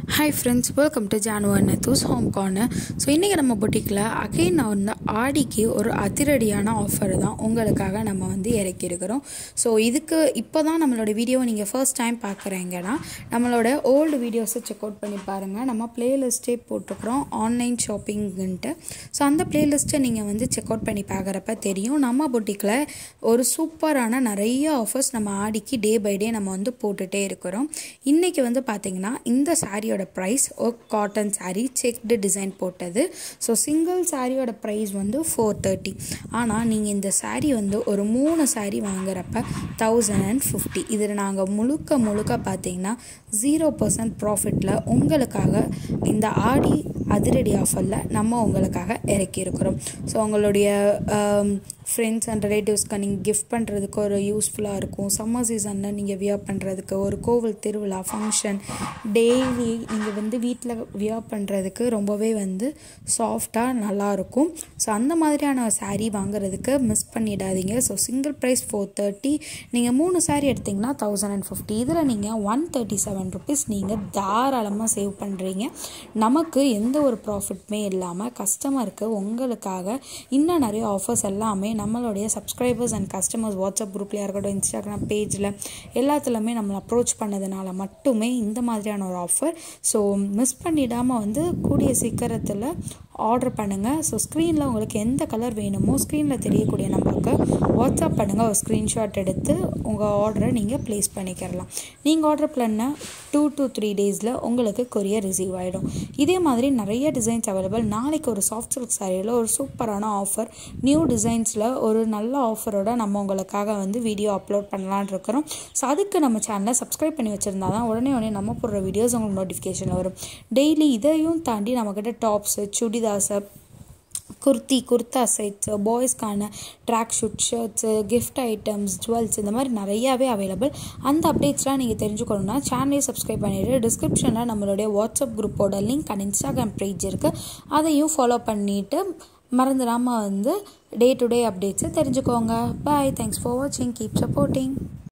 hi friends welcome to ஜானுவன் நத்தூஸ் home corner so இன்றைக்கி நம்ம பொட்டிக்கில் அகைன் நான் வந்து ஆடிக்கு ஒரு அதிரடியான ஆஃபர் தான் உங்களுக்காக நம்ம வந்து இறக்கியிருக்கிறோம் ஸோ இதுக்கு இப்போ தான் நம்மளோட வீடியோவை நீங்கள் ஃபர்ஸ்ட் டைம் பார்க்குறீங்கன்னா நம்மளோட ஓல்டு வீடியோஸை செக் அவுட் பண்ணி பாருங்கள் நம்ம பிளேலிஸ்ட்டே போட்டிருக்கிறோம் ஆன்லைன் ஷாப்பிங்குன்ட்டு ஸோ அந்த பிளேலிஸ்ட்டை நீங்கள் வந்து செக் அவுட் பண்ணி பார்க்குறப்ப தெரியும் நம்ம பொட்டிக்கில் ஒரு சூப்பரான நிறைய ஆஃபர்ஸ் நம்ம ஆடிக்கு டே பை டே நம்ம வந்து போட்டுகிட்டே இருக்கிறோம் இன்றைக்கி வந்து பார்த்திங்கன்னா இந்த சாரியோட ப்ரைஸ் ஒரு காட்டன் சாரீ செக்டு டிசைன் போட்டது ஸோ சிங்கிள் சாரியோட ப்ரைஸ் வந்து ஃபோர் தேர்ட்டி ஆனால் நீங்கள் இந்த சாரீ வந்து ஒரு மூணு சாரீ வாங்குறப்ப தௌசண்ட் அண்ட் ஃபிஃப்டி இதில் நாங்கள் முழுக்க முழுக்க பார்த்தீங்கன்னா ஜீரோ பர்சன்ட் ப்ராஃபிட்டில் உங்களுக்காக இந்த ஆடி அதிரடி ஆஃபரில் நம்ம உங்களுக்காக இறக்கியிருக்கிறோம் ஸோ உங்களுடைய ஃப்ரெண்ட்ஸ் அண்ட் ரிலேட்டிவ்ஸ்க்கு நீங்கள் கிஃப்ட் பண்ணுறதுக்கு ஒரு யூஸ்ஃபுல்லாக இருக்கும் சம்மர் சீசனில் நீங்கள் வியர் பண்ணுறதுக்கு ஒரு கோவில் திருவிழா ஃபங்க்ஷன் டெய்லி நீங்கள் வந்து வீட்டில் வியர் பண்ணுறதுக்கு ரொம்பவே வந்து சாஃப்டாக நல்லாயிருக்கும் ஸோ அந்த மாதிரியான சாரீ வாங்குறதுக்கு மிஸ் பண்ணிடாதீங்க so single price four thirty நீங்கள் மூணு சாரீ எடுத்திங்கன்னா தௌசண்ட் அண்ட் ஃபிஃப்டி இதில் நீங்கள் ஒன் தேர்ட்டி செவன் ருபீஸ் நீங்கள் தாராளமாக சேவ் பண்ணுறீங்க நமக்கு எந்த ஒரு ப்ராஃபிட்டுமே இல்லாமல் கஸ்டமருக்கு உங்களுக்காக இன்னும் நிறைய ஆஃபர்ஸ் எல்லாமே நம்மளுடைய சப்ஸ்கிரைபர்ஸ் அண்ட் கஸ்டமர்ஸ் வாட்ஸ்அப் குரூப்லையாக இருக்கட்டும் இன்ஸ்டாகிராம் பேஜில் எல்லாத்துலேயுமே நம்மளை அப்ரோச் பண்ணதுனால மட்டுமே இந்த மாதிரியான ஒரு ஆஃபர் ஸோ மிஸ் பண்ணிடாமல் வந்து கூடிய சீக்கிரத்தில் ஆர்டர் பண்ணுங்கள் ஸோ ஸ்க்ரீனில் உங்களுக்கு எந்த கலர் வேணுமோ ஸ்க்ரீனில் தெரியக்கூடிய நம்பருக்கு வாட்ஸ்அப் பண்ணுங்கள் ஒரு ஸ்க்ரீன்ஷாட் எடுத்து உங்கள் ஆர்டரை நீங்கள் ப்ளேஸ் பண்ணிக்கிறலாம் நீங்கள் ஆர்டர் பண்ண டூ டு த்ரீ டேஸில் உங்களுக்கு கொரியர் ரிசீவ் ஆகிடும் இதே மாதிரி நிறைய டிசைன்ஸ் அவைலபிள் நாளைக்கு ஒரு சாஃப்ட் சில்க் சாரியில் ஒரு சூப்பரான ஆஃபர் நியூ டிசைன்ஸில் ஒரு நல்ல ஆஃபரோட நம்ம உங்களுக்காக வந்து வீடியோ அப்லோட் பண்ணலான் இருக்கிறோம் ஸோ அதுக்கு நம்ம சேனலை சப்ஸ்கிரைப் பண்ணி வச்சுருந்தா தான் உடனே உடனே நம்ம போடுற வீடியோஸ் உங்களுக்கு நோட்டிஃபிகேஷனில் வரும் டெய்லி இதையும் தாண்டி நம்மக்கிட்ட டாப்ஸு சுடிதாஸு குர்த்தி குர்த்தா செட்ஸு பாய்ஸ்க்கான track suit shirts gift items jewels இந்த மாதிரி நிறையாவே அவைலபிள் அந்த அப்டேட்ஸ்லாம் நீங்கள் தெரிஞ்சுக்கணுன்னா சேனலை சப்ஸ்கிரைப் பண்ணிவிட்டு டிஸ்கிரிப்ஷனில் நம்மளுடைய வாட்ஸ்அப் குரூப்போட லிங்க் அண்ட் இன்ஸ்டாகிராம் பேஜ் இருக்குது அதையும் ஃபாலோ பண்ணிவிட்டு மறந்துடாமல் வந்து டே டு டே அப்டேட்ஸை தெரிஞ்சுக்கோங்க பாய் தேங்க்ஸ் ஃபார் வாட்சிங் கீப் சப்போர்ட்டிங்